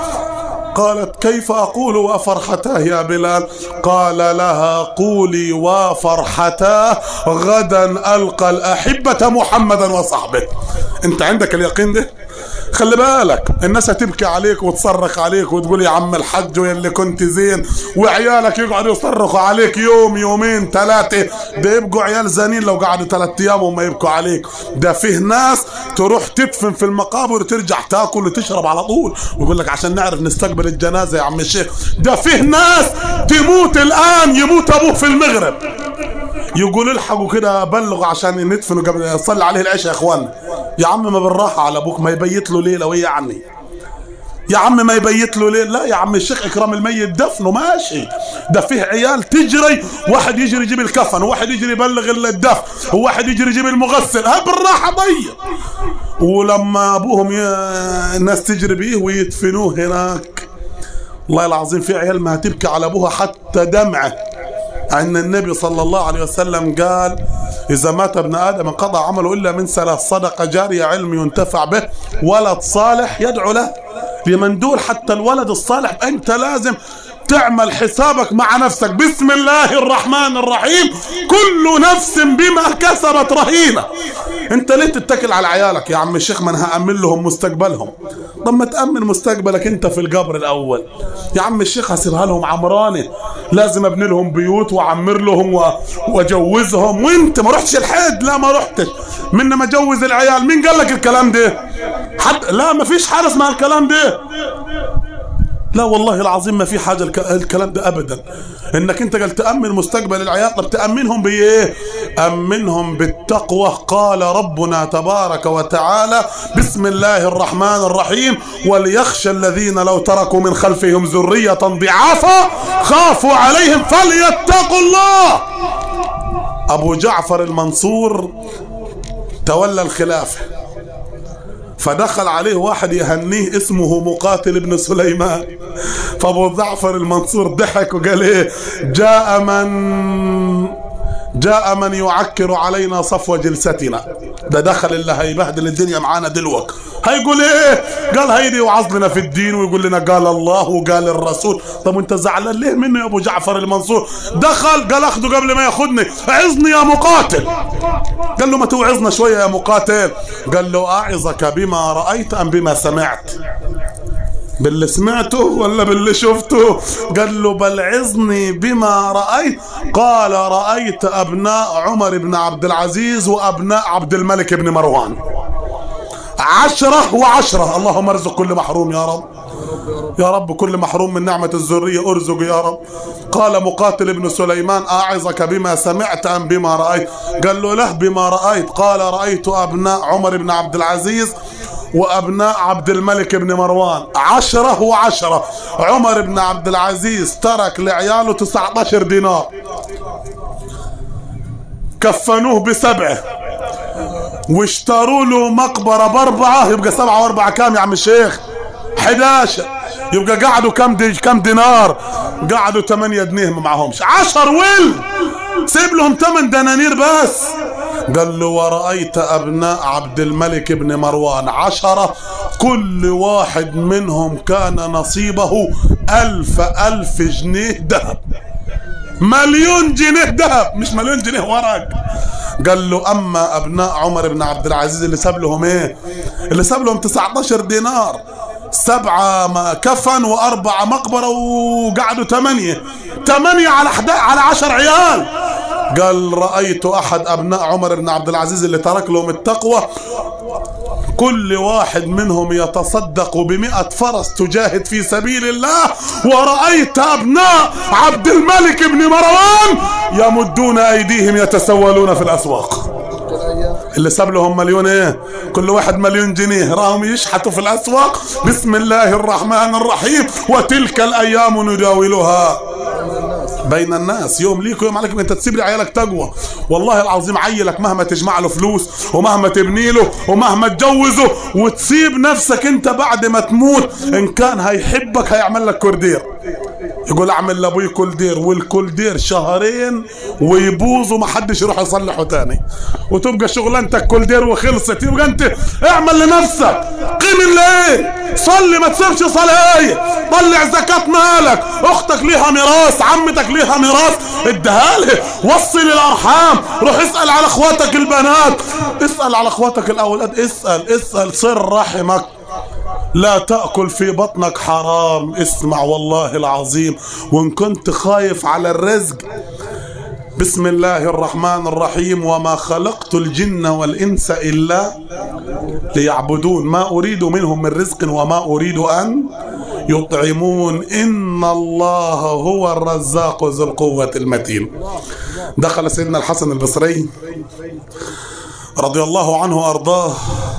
قالت كيف أقول وفرحتاه يا بلال قال لها قولي وفرحتاه غدا ألقى الأحبة محمدا وصحبه أنت عندك اليقين ده خلي بالك الناس هتبكي عليك وتصرخ عليك وتقول يا عم الحج ويا اللي كنت زين وعيالك يقعدوا يصرخوا عليك يوم يومين ثلاثة ده يبقوا عيال زانين لو قعدوا ثلاثة أيام وما يبكوا عليك ده فيه ناس تروح تدفن في المقابر وترجع تاكل وتشرب على طول ويقول لك عشان نعرف نستقبل الجنازة يا عم الشيخ ده فيه ناس تموت الآن يموت أبوه في المغرب يقول الحقوا كده بلغوا عشان ندفنوا قبل صلي عليه العشاء يا اخوانا يا عم ما بالراحه على ابوك ما يبيت له ليله وهي يعني يا عم ما يبيت له ليه لا يا عم الشيخ اكرام الميت دفنه ماشي ده فيه عيال تجري واحد يجري يجيب الكفن وواحد يجري يبلغ الدفن وواحد يجري يجيب المغسل ها بالراحه ضيق ولما ابوهم ي... الناس تجري بيه ويدفنوه هناك والله العظيم في عيال ما هتبكي على ابوها حتى دمعه أن النبي صلى الله عليه وسلم قال إذا مات ابن آدم انقضى عمله إلا من ثلاث صدقة جارية علم ينتفع به ولد صالح يدعو له لمن دول حتى الولد الصالح أنت لازم تعمل حسابك مع نفسك بسم الله الرحمن الرحيم كل نفس بما كسبت رهينة انت ليه تتكل على عيالك يا عم الشيخ ما انا هأمن لهم مستقبلهم طب ما تأمن مستقبلك انت في القبر الاول يا عم الشيخ هسيبها لهم عمرانة لازم ابني لهم بيوت واعمر لهم و... واجوزهم وانت ما رحتش الحج لا ما رحتش من ما جوز العيال مين قال لك الكلام ده حد لا ما فيش حاجه اسمها الكلام ده لا والله العظيم ما في حاجه الكلام ده ابدا انك انت قال تامن مستقبل العيال طب تامنهم بايه امنهم بالتقوى قال ربنا تبارك وتعالى بسم الله الرحمن الرحيم وليخشى الذين لو تركوا من خلفهم ذريه ضعافا خافوا عليهم فليتقوا الله ابو جعفر المنصور تولى الخلافه فدخل عليه واحد يهنيه اسمه مقاتل ابن سليمان فابو جعفر المنصور ضحك وقال ايه جاء من جاء من يعكر علينا صفو جلستنا ده دخل اللي هيبهدل الدنيا معانا دلوقتي هيقول ايه قال هيدي يوعظ لنا في الدين ويقول لنا قال الله وقال الرسول طب وانت زعلان ليه منه يا ابو جعفر المنصور دخل قال اخده قبل ما ياخدني عظني يا مقاتل قال له ما توعظنا شويه يا مقاتل قال له اعظك بما رايت ام بما سمعت باللي سمعته ولا باللي شفته قال له بل عظني بما رأيت قال رأيت أبناء عمر بن عبد العزيز وأبناء عبد الملك بن مروان عشرة وعشرة اللهم ارزق كل محروم يا رب يا رب كل محروم من نعمة الذرية ارزق يا رب قال مقاتل ابن سليمان أعظك بما سمعت أم بما رأيت قال له له بما رأيت قال رأيت أبناء عمر بن عبد العزيز وأبناء عبد الملك بن مروان عشرة وعشرة عمر بن عبد العزيز ترك لعياله 19 دينار كفنوه بسبعة واشتروا له مقبرة بأربعة يبقى سبعة وأربعة كام يا عم الشيخ 11 يبقى قعدوا كم دي كم دينار قعدوا 8 جنيه ما معهمش 10 ويل سيب لهم 8 دنانير بس قال له ورأيت أبناء عبد الملك بن مروان عشرة كل واحد منهم كان نصيبه ألف ألف جنيه ذهب مليون جنيه ذهب مش مليون جنيه ورق قال له اما ابناء عمر بن عبد العزيز اللي ساب لهم ايه اللي ساب لهم 19 دينار سبعة ما كفن وأربعة مقبرة وقعدوا ثمانية ثمانية على حدا على عشر عيال قال رأيت أحد أبناء عمر بن عبد العزيز اللي ترك لهم التقوى كل واحد منهم يتصدق بمئة فرس تجاهد في سبيل الله ورأيت أبناء عبد الملك بن مروان يمدون أيديهم يتسولون في الأسواق اللي ساب لهم مليون ايه كل واحد مليون جنيه راهم يشحتوا في الاسواق بسم الله الرحمن الرحيم وتلك الايام نداولها بين الناس يوم ليك ويوم عليك انت تسيب لي عيالك تقوى والله العظيم عيلك مهما تجمع له فلوس ومهما تبني له ومهما تجوزه وتسيب نفسك انت بعد ما تموت ان كان هيحبك هيعمل لك كردير يقول اعمل لابوي كولدير والكولدير شهرين ويبوظ وما حدش يروح يصلحه تاني وتبقى شغلانتك كولدير وخلصت يبقى انت اعمل لنفسك قيم اللي ايه صلي ما تسيبش صلاة طلع زكاة مالك اختك ليها ميراث عمتك ليها ميراث اديها لها وصل الارحام روح اسال على اخواتك البنات اسال على اخواتك الاولاد اسال اسال صر رحمك لا تأكل في بطنك حرام اسمع والله العظيم وان كنت خايف على الرزق بسم الله الرحمن الرحيم وما خلقت الجن والإنس إلا ليعبدون ما أريد منهم من رزق وما أريد أن يطعمون إن الله هو الرزاق ذو القوة المتين دخل سيدنا الحسن البصري رضي الله عنه وأرضاه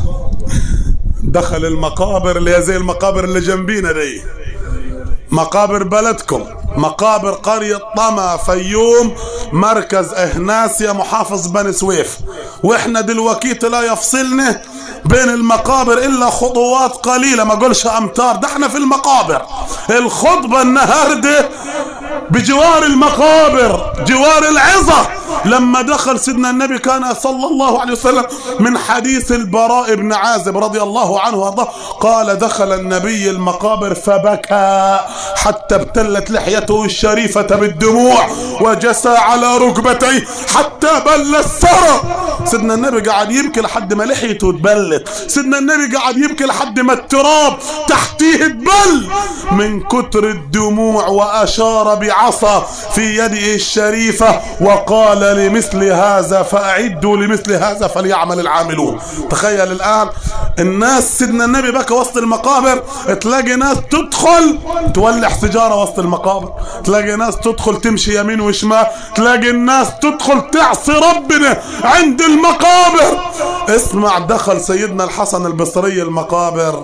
دخل المقابر اللي هي زي المقابر اللي جنبينا دي مقابر بلدكم مقابر قرية طما فيوم مركز اهناسيا محافظ بني سويف واحنا دلوقتي لا يفصلنا بين المقابر الا خطوات قليلة ما اقولش امتار ده احنا في المقابر الخطبة النهاردة بجوار المقابر جوار العظة لما دخل سيدنا النبي كان صلى الله عليه وسلم من حديث البراء بن عازب رضي الله عنه وارضاه قال دخل النبي المقابر فبكى حتى ابتلت لحيته الشريفة بالدموع وجسى على ركبتيه حتى بل الثرى سيدنا النبي قاعد يبكي لحد ما لحيته تبلت سيدنا النبي قاعد يبكي لحد ما التراب تحتيه تبل من كتر الدموع وأشار بعصا في يده الشريفة وقال لمثل هذا فأعدوا لمثل هذا فليعمل العاملون تخيل الآن الناس سيدنا النبي بكى وسط المقابر تلاقي ناس تدخل تولع سيجارة وسط المقابر تلاقي ناس تدخل تمشي يمين وشمال تلاقي الناس تدخل تعصي ربنا عند المقابر اسمع دخل سيدنا الحسن البصري المقابر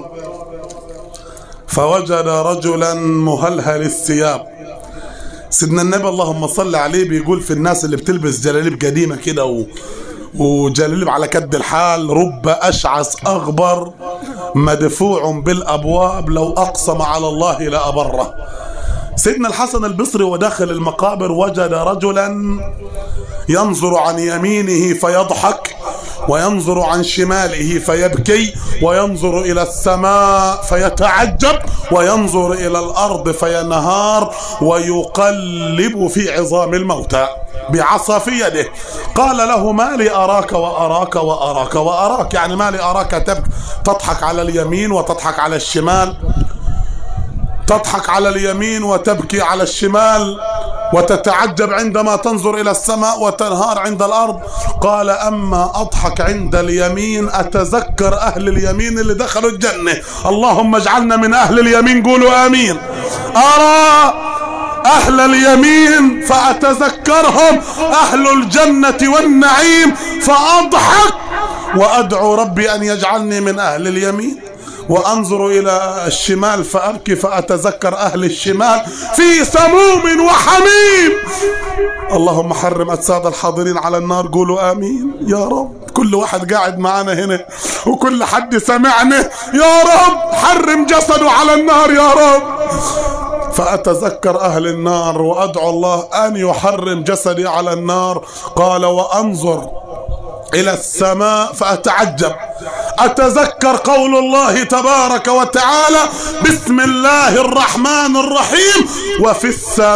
فوجد رجلا مهلهل الثياب سيدنا النبي اللهم صل عليه بيقول في الناس اللي بتلبس جلاليب قديمة كده و... وجلاليب على كد الحال رب أشعث أغبر مدفوع بالأبواب لو أقسم على الله لأبره سيدنا الحسن البصري وداخل المقابر وجد رجلا ينظر عن يمينه فيضحك وينظر عن شماله فيبكي وينظر إلى السماء فيتعجب وينظر إلى الأرض فينهار ويقلب في عظام الموتى بعصا في يده قال له ما لي أراك وأراك وأراك وأراك يعني ما لي أراك تبك تضحك على اليمين وتضحك على الشمال تضحك على اليمين وتبكي على الشمال وتتعجب عندما تنظر إلى السماء وتنهار عند الأرض قال أما أضحك عند اليمين أتذكر أهل اليمين اللي دخلوا الجنة اللهم اجعلنا من أهل اليمين قولوا آمين أرى أهل اليمين فأتذكرهم أهل الجنة والنعيم فأضحك وأدعو ربي أن يجعلني من أهل اليمين وانظر الى الشمال فابكي فاتذكر اهل الشمال في سموم وحميم اللهم حرم اجساد الحاضرين على النار قولوا امين يا رب كل واحد قاعد معانا هنا وكل حد سمعنا يا رب حرم جسده على النار يا رب فأتذكر أهل النار وأدعو الله أن يحرم جسدي على النار قال وأنظر إلى السماء فأتعجب أتذكر قول الله تبارك وتعالى بسم الله الرحمن الرحيم وفي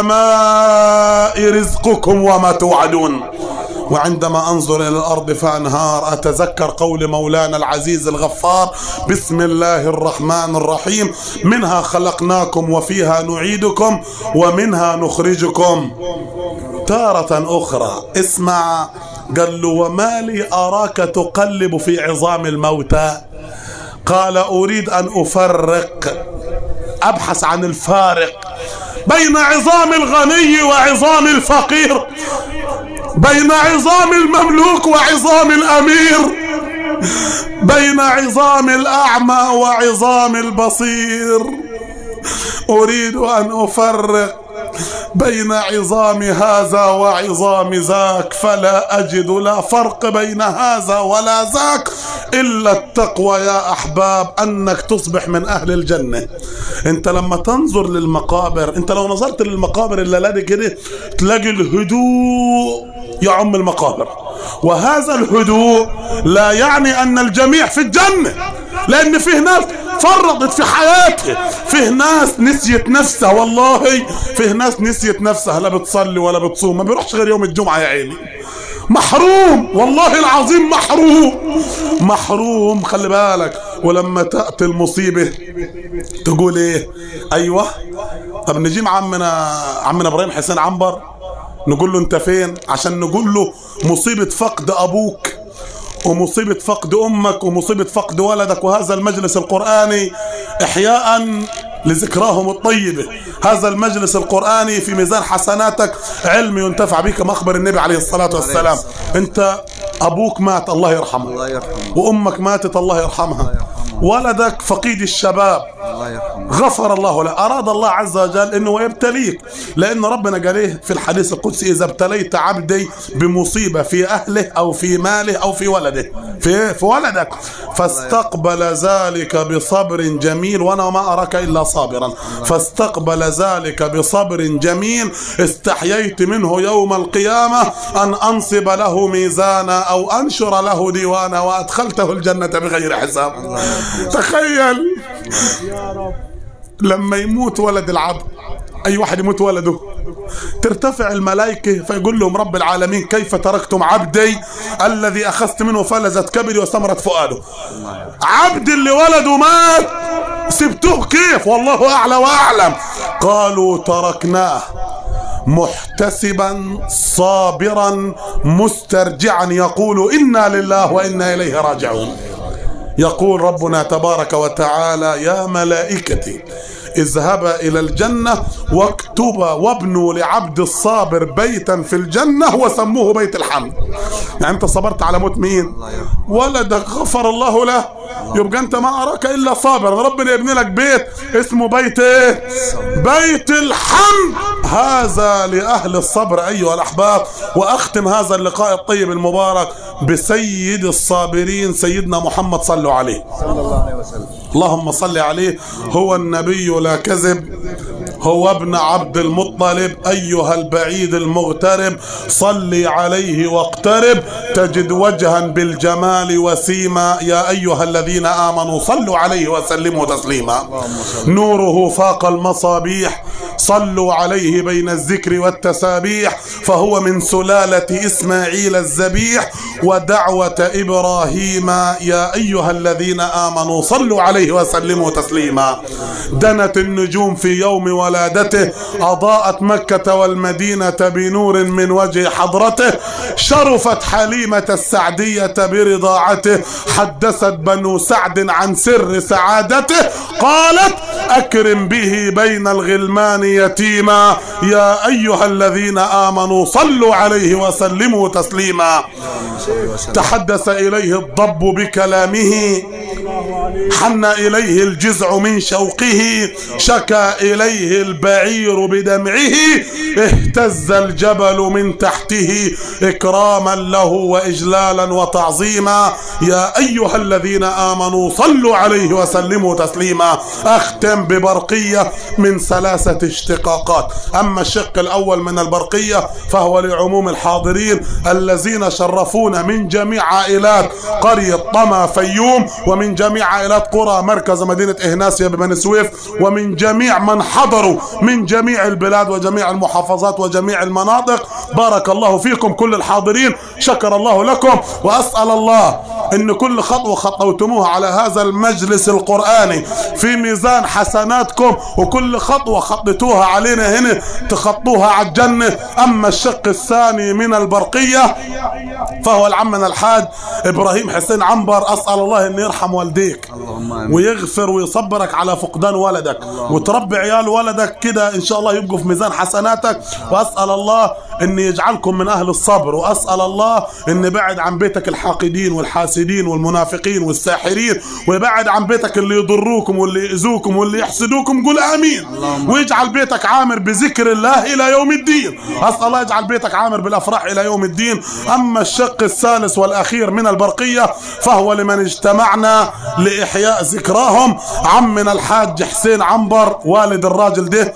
السماء رزقكم وما توعدون وعندما انظر الى الارض فانهار اتذكر قول مولانا العزيز الغفار بسم الله الرحمن الرحيم منها خلقناكم وفيها نعيدكم ومنها نخرجكم تارة اخرى اسمع قال له وما لي اراك تقلب في عظام الموتى قال اريد ان افرق ابحث عن الفارق بين عظام الغني وعظام الفقير بين عظام المملوك وعظام الامير بين عظام الاعمى وعظام البصير اريد ان افرق بين عظام هذا وعظام ذاك فلا اجد لا فرق بين هذا ولا ذاك الا التقوى يا احباب انك تصبح من اهل الجنه انت لما تنظر للمقابر انت لو نظرت للمقابر اللي دي كده تلاقي الهدوء يعم المقابر وهذا الهدوء لا يعني ان الجميع في الجنه لان فيه ناس فرطت في حياتها فيه ناس نسيت نفسها والله فيه ناس نسيت نفسها لا بتصلي ولا بتصوم ما بيروحش غير يوم الجمعه يا عيني محروم والله العظيم محروم محروم خلي بالك ولما تأتي المصيبة تقول ايه ايوه طب نجيب عمنا عمنا ابراهيم حسين عنبر نقول له انت فين عشان نقول له مصيبة فقد ابوك ومصيبة فقد امك ومصيبة فقد ولدك وهذا المجلس القرآني احياء لذكراهم الطيبة هذا المجلس القرآني في ميزان حسناتك علم ينتفع به كما أخبر النبي عليه الصلاة والسلام أنت أبوك مات الله يرحمه, الله يرحمه. وأمك ماتت الله يرحمها الله يرحمه. ولدك فقيد الشباب غفر الله له أراد الله عز وجل أنه يبتليك لأن ربنا قال إيه في الحديث القدسي إذا ابتليت عبدي بمصيبة في أهله أو في ماله أو في ولده في, في ولدك فاستقبل ذلك بصبر جميل وأنا ما أراك إلا صابرا فاستقبل ذلك بصبر جميل استحييت منه يوم القيامة أن أنصب له ميزانا أو أنشر له ديوانا وأدخلته الجنة بغير حساب تخيل لما يموت ولد العبد اي واحد يموت ولده ترتفع الملائكة فيقول لهم رب العالمين كيف تركتم عبدي الذي اخذت منه فلذت كبري وثمرت فؤاده عبد اللي ولده مات سبتوه كيف والله اعلى واعلم قالوا تركناه محتسبا صابرا مسترجعا يقول انا لله وانا اليه راجعون يقول ربنا تبارك وتعالى يا ملائكتي اذهبا إلى الجنة واكتبا وابنوا لعبد الصابر بيتا في الجنة وسموه بيت الحمد يعني أنت صبرت على موت مين ولدك غفر الله له يبقى أنت ما أراك إلا صابر ربنا يبني لك بيت اسمه بيت إيه بيت الحمد هذا لأهل الصبر أيها الأحباب وأختم هذا اللقاء الطيب المبارك بسيد الصابرين سيدنا محمد صلوا عليه صلى الله عليه وسلم اللهم صل عليه هو النبي لا كذب هو ابن عبد المطلب أيها البعيد المغترب صلي عليه واقترب تجد وجها بالجمال وسيما يا أيها الذين آمنوا صلوا عليه وسلموا تسليما نوره فاق المصابيح صلوا عليه بين الذكر والتسابيح فهو من سلالة إسماعيل الزبيح ودعوة إبراهيم يا أيها الذين آمنوا صلوا عليه وسلموا تسليما دنت النجوم في يوم ولادته أضاءت مكة والمدينة بنور من وجه حضرته شرفت حليمة السعدية برضاعته حدثت بنو سعد عن سر سعادته قالت أكرم به بين الغلمان يتيما يا أيها الذين آمنوا صلوا عليه وسلموا تسليما تحدث إليه الضب بكلامه حن إليه الجزع من شوقه شكى إليه البعير بدمعه اهتز الجبل من تحته إكراما له وإجلالا وتعظيما يا أيها الذين آمنوا صلوا عليه وسلموا تسليما أختم ببرقية من ثلاثة اشتقاقات أما الشق الأول من البرقية فهو لعموم الحاضرين الذين شرفونا من جميع عائلات قرية طما فيوم ومن جميع عائلات قرى مركز مدينة إهناسيا ببني سويف ومن جميع من حضروا من جميع البلاد وجميع المحافظات وجميع المناطق بارك الله فيكم كل الحاضرين شكر الله لكم وأسأل الله ان كل خطوة خطوتموها على هذا المجلس القرآني في ميزان حسناتكم وكل خطوة خطيتوها علينا هنا تخطوها على الجنة اما الشق الثاني من البرقية فهو العمنا الحاج ابراهيم حسين عنبر اسأل الله ان يرحم والديك ويغفر ويصبرك على فقدان ولدك وتربي عيال ولدك كده ان شاء الله يبقوا في ميزان حسناتك واسأل الله ان يجعلكم من اهل الصبر واسأل الله ان يبعد عن بيتك الحاقدين والحاسدين والمنافقين والساحرين ويبعد عن بيتك اللي يضروكم واللي يؤذوكم واللي يحسدوكم قول امين ويجعل بيتك عامر بذكر الله الى يوم الدين اسأل الله يجعل بيتك عامر بالافراح الى يوم الدين اما الشق الثالث والاخير من البرقية فهو لمن اجتمعنا لاحياء ذكراهم عمنا الحاج حسين عنبر والد الراجل ده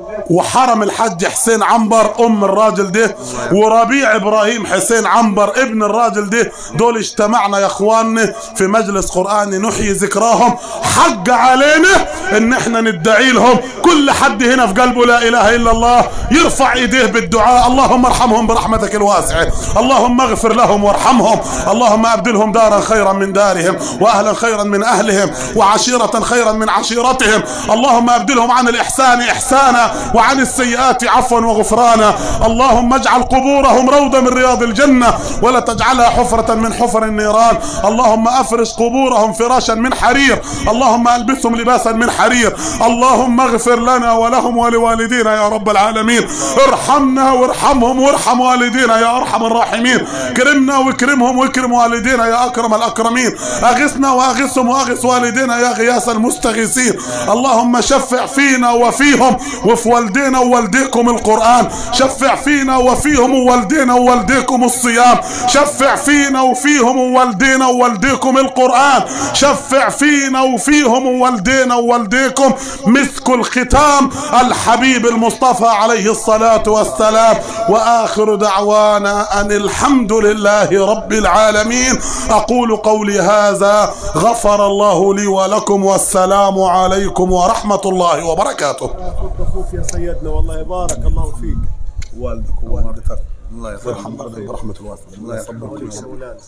وحرم الحاج حسين عنبر ام الراجل ده وربيع ابراهيم حسين عنبر ابن الراجل ده دول اجتمعنا يا اخواننا في مجلس قرآني نحيي ذكراهم حق علينا ان احنا ندعي لهم كل حد هنا في قلبه لا اله الا الله يرفع ايديه بالدعاء اللهم ارحمهم برحمتك الواسعة اللهم اغفر لهم وارحمهم اللهم ابدلهم دارا خيرا من دارهم واهلا خيرا من اهلهم وعشيرة خيرا من عشيرتهم اللهم ابدلهم عن الاحسان احسانا وعن السيئات عفوا وغفرانا اللهم اجعل قبورهم روضة من رياض الجنة ولا تجعلها حفرة من حفر النيران اللهم افرش قبورهم فراشا من حرير اللهم البسهم لباسا من حرير اللهم اغفر لنا ولهم ولوالدينا يا رب العالمين ارحمنا وارحمهم وارحم والدينا يا ارحم الراحمين كرمنا واكرمهم واكرم والدينا يا اكرم الاكرمين اغثنا واغثهم واغث والدينا يا غياث المستغيثين اللهم شفع فينا وفيهم وفي والدينا ووالديكم القرآن شفع فينا وفيهم ووالدينا ووالديكم الصيام شفع فينا وفيهم ووالدينا ووالديكم القرآن شفع فينا وفيهم ووالدينا ووالديكم مسك الختام الحبيب المصطفى عليه الصلاة والسلام وآخر دعوانا أن الحمد لله رب العالمين أقول قولي هذا غفر الله لي ولكم والسلام عليكم ورحمة الله وبركاته اخوك يا سيدنا والله بارك الله فيك والدك ووالدتك الله يرحمه برحمة الواسعة الله يرحمه